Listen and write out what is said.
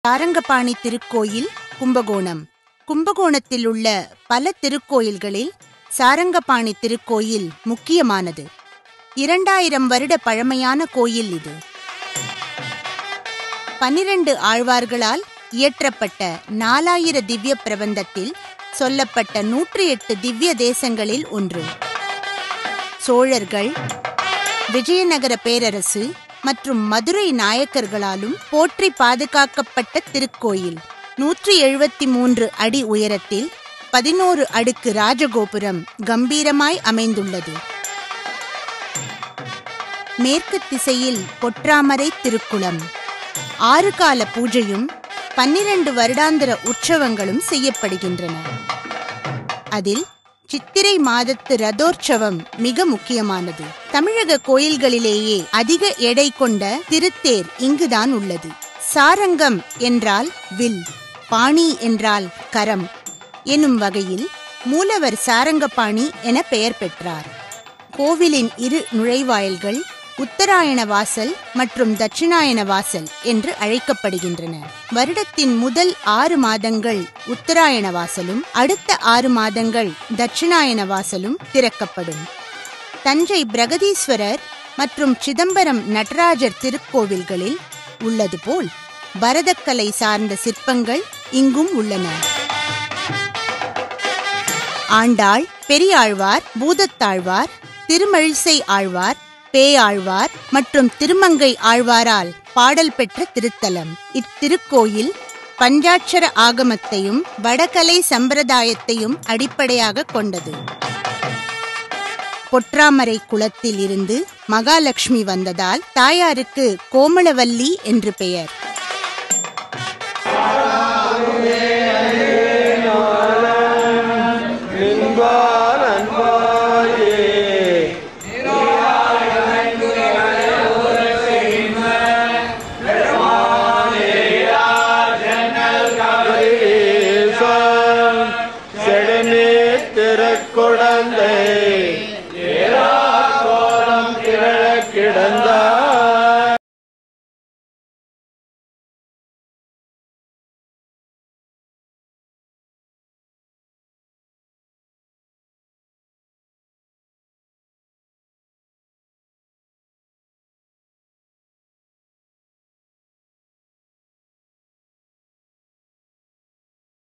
சாரங்கபாணி திருக்கோயில் கும்பகோணம் கும்பகோணத்தில் உள்ள பல திருக்கோயில்களில் சாரங்கபாணி திருக்கோயில் முக்கியமானது இரண்டாயிரம் வருட பழமையான கோயில் இது பனிரெண்டு ஆழ்வார்களால் இயற்றப்பட்ட நாலாயிர திவ்ய பிரபந்தத்தில் சொல்லப்பட்ட நூற்றி எட்டு திவ்ய தேசங்களில் ஒன்று சோழர்கள் விஜயநகர பேரரசு மற்றும் மதுரை நாயக்கர்களாலும் போற்றி பாதுகாக்கப்பட்ட திருக்கோயில் நூற்றி எழுபத்தி மூன்று அடி உயரத்தில் பதினோரு அடுக்கு ராஜகோபுரம் கம்பீரமாய் அமைந்துள்ளது மேற்கு திசையில் பொற்றாமரை திருக்குளம் ஆறு கால பூஜையும் பன்னிரண்டு வருடாந்திர உற்சவங்களும் செய்யப்படுகின்றன அதில் சித்திரை மாதத்து ரதோற்சவம் மிக முக்கியமானது தமிழக கோயில்களிலேயே அதிக எடை கொண்ட திருத்தேர் இங்குதான் உள்ளது சாரங்கம் என்றால் வில் பாணி என்றால் கரம் எனும் வகையில் மூலவர் சாரங்கபாணி என பெயர் பெற்றார் கோவிலின் இரு நுழைவாயில்கள் உத்தராயண வாசல் மற்றும் தட்சிணாயன வாசல் என்று அழைக்கப்படுகின்றன வருடத்தின் முதல் ஆறு மாதங்கள் உத்தராயண வாசலும் அடுத்த ஆறு மாதங்கள் தட்சிணாயன வாசலும் திறக்கப்படும் தஞ்சை பிரகதீஸ்வரர் மற்றும் சிதம்பரம் நடராஜர் திருக்கோவில்களில் உள்ளது போல் பரதக்கலை சார்ந்த சிற்பங்கள் இங்கும் உள்ளன ஆண்டாள் பெரியாழ்வார் பூதத்தாழ்வார் திருமழிசை ஆழ்வார் பேயாழ்வார் மற்றும் திருமங்கை ஆழ்வாரால் பாடல் பெற்ற திருத்தலம் இத்திருக்கோயில் பஞ்சாட்சர ஆகமத்தையும் வடகலை சம்பிரதாயத்தையும் அடிப்படையாக கொண்டது பொற்றாமரை குளத்தில் இருந்து மகாலட்சுமி வந்ததால் தாயாருக்கு கோமளவல்லி என்று பெயர் நின்பார் அன்பாயே செடுமே திருக்குழந்தை